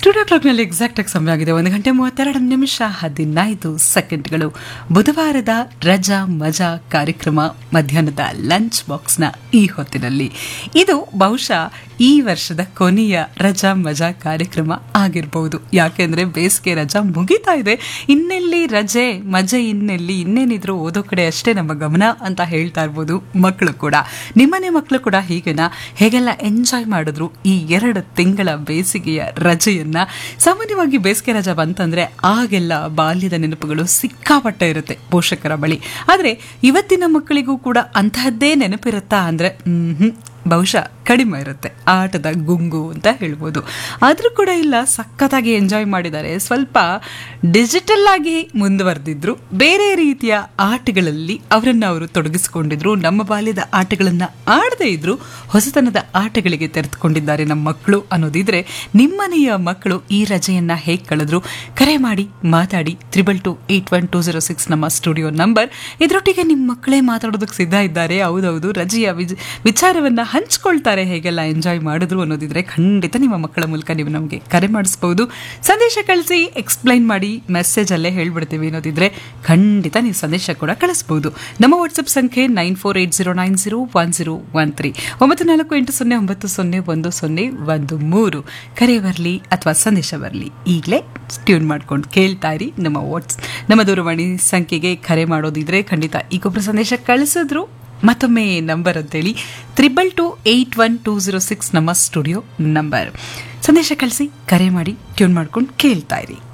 studio ಕ್ಲಾಕ್ನಲ್ಲಿ exact ಆಗಿ ಸಮಯ ಆಗಿದೆ ಒಂದು ಗಂಟೆ ಮೂವತ್ತೆರಡು ನಿಮಿಷ ಹದಿನೈದು ಸೆಕೆಂಡ್ಗಳು ಬುಧವಾರದ ರಜಾ ಮಜಾ ಕಾರ್ಯಕ್ರಮ ಮಧ್ಯಾಹ್ನದ ಲಂಚ್ ಬಾಕ್ಸ್ನ ಈ ಹೊತ್ತಿನಲ್ಲಿ ಇದು ಬಹುಶಃ ಈ ವರ್ಷದ ಕೊನೆಯ ರಜಾ ಮಜಾ ಕಾರ್ಯಕ್ರಮ ಆಗಿರಬಹುದು ಯಾಕೆಂದ್ರೆ ಬೇಸಿಗೆ ರಜಾ ಮುಗಿತಾ ಇದೆ ಇನ್ನೆಲ್ಲಿ ರಜೆ ಮಜೆ ಇನ್ನೆಲ್ಲಿ ಇನ್ನೇನಿದ್ರು ಓದೋ ಕಡೆ ಅಷ್ಟೇ ನಮ್ಮ ಗಮನ ಅಂತ ಹೇಳ್ತಾ ಇರ್ಬೋದು ಮಕ್ಕಳು ಕೂಡ ನಿಮ್ಮನೆ ಮಕ್ಕಳು ಕೂಡ ಹೀಗೆನಾ ಹೇಗೆಲ್ಲ ಎಂಜಾಯ್ ಮಾಡಿದ್ರು ಈ ಎರಡು ತಿಂಗಳ ಬೇಸಿಗೆಯ ರಜೆಯನ್ನ ಸಾಮಾನ್ಯವಾಗಿ ಬೇಸಿಗೆ ರಜಾ ಬಂತಂದ್ರೆ ಆಗೆಲ್ಲ ಬಾಲ್ಯದ ನೆನಪುಗಳು ಸಿಕ್ಕಾಪಟ್ಟೆ ಇರುತ್ತೆ ಪೋಷಕರ ಬಳಿ ಆದ್ರೆ ಇವತ್ತಿನ ಮಕ್ಕಳಿಗೂ ಕೂಡ ಅಂತಹದ್ದೇ ನೆನಪಿರುತ್ತಾ ಅಂದ್ರೆ ಹ್ಮ್ ಬಹುಶಃ ಕಡಿಮೆ ಇರುತ್ತೆ ಆಟದ ಗುಂಗು ಅಂತ ಹೇಳ್ಬೋದು ಆದರೂ ಕೂಡ ಇಲ್ಲ ಸಖತ್ತಾಗಿ ಎಂಜಾಯ್ ಮಾಡಿದ್ದಾರೆ ಸ್ವಲ್ಪ ಡಿಜಿಟಲ್ ಆಗಿ ಮುಂದುವರೆದಿದ್ರು ಬೇರೆ ರೀತಿಯ ಆಟಗಳಲ್ಲಿ ಅವರನ್ನು ಅವರು ತೊಡಗಿಸಿಕೊಂಡಿದ್ರು ನಮ್ಮ ಬಾಲ್ಯದ ಆಟಗಳನ್ನು ಆಡದೇ ಇದ್ರು ಹೊಸತನದ ಆಟಗಳಿಗೆ ತೆರೆದುಕೊಂಡಿದ್ದಾರೆ ನಮ್ಮ ಮಕ್ಕಳು ಅನ್ನೋದಿದ್ರೆ ನಿಮ್ಮನೆಯ ಮಕ್ಕಳು ಈ ರಜೆಯನ್ನ ಹೇಗೆ ಕಳೆದ್ರು ಕರೆ ಮಾಡಿ ಮಾತಾಡಿ triple two eight one two zero six ನಮ್ಮ ಸ್ಟುಡಿಯೋ ನಂಬರ್ ಇದರೊಟ್ಟಿಗೆ ನಿಮ್ಮ ಮಕ್ಕಳೇ ಮಾತಾಡೋದಕ್ಕೆ ಸಿದ್ಧ ಇದ್ದಾರೆ ಹೌದೌದು ರಜೆಯ ವಿಜ ವಿಚಾರವನ್ನ ಹಂಚ್ಕೊಳ್ತಾರೆ ಹೇಗೆಲ್ಲ ಎಂಜಾಯ್ ಮಾಡಿದ್ರು ಅನ್ನೋದಿದ್ರೆ ಖಂಡಿತ ನಿಮ್ಮ ಮಕ್ಕಳ ಮೂಲಕ ನೀವು ನಮಗೆ ಕರೆ ಮಾಡಿಸ್ಬೋದು ಸಂದೇಶ ಕಳಿಸಿ ಎಕ್ಸ್ಪ್ಲೈನ್ ಮಾಡಿ ಮೆಸೇಜ್ ಅಲ್ಲೇ ಹೇಳ್ಬಿಡ್ತೀವಿ ಅನ್ನೋದಿದ್ರೆ ಖಂಡಿತ ನೀವು ಸಂದೇಶ ಕೂಡ ಕಳಿಸ್ಬೋದು ನಮ್ಮ ವಾಟ್ಸಪ್ ಸಂಖ್ಯೆ nine four eight zero nine zero one zero one three ಒಂಬತ್ತು ನಾಲ್ಕು ಎಂಟು ಸೊನ್ನೆ ಒಂಬತ್ತು ಸೊನ್ನೆ ಒಂದು ಸೊನ್ನೆ ಒಂದು ಮೂರು ಕರೆ ಬರಲಿ ಅಥವಾ ಸಂದೇಶ ಬರಲಿ ಈಗಲೇ ಟ್ಯೂನ್ ಮಾಡ್ಕೊಂಡು ಕೇಳ್ತಾ ಇರಿ ನಮ್ಮ ವಾಟ್ಸ್ ನಮ್ಮ ದೂರವಾಣಿ ಸಂಖ್ಯೆಗೆ ಕರೆ ಮಾಡೋದಿದ್ರೆ ಖಂಡಿತ ಈಗೊಬ್ಬರು ಸಂದೇಶ ಕಳಿಸಿದ್ರು ಮತ್ತೊಮ್ಮೆ ನಂಬರ್ ಅಂತೇಳಿ triple two eight one two zero six ನಮ್ಮ ಸ್ಟುಡಿಯೋ ನಂಬರ್ ಸಂದೇಶ ಕಳಿಸಿ ಕರೆ ಮಾಡಿ ಟ್ಯೂನ್ ಮಾಡ್ಕೊಂಡು ಕೇಳ್ತಾ ಇರಿ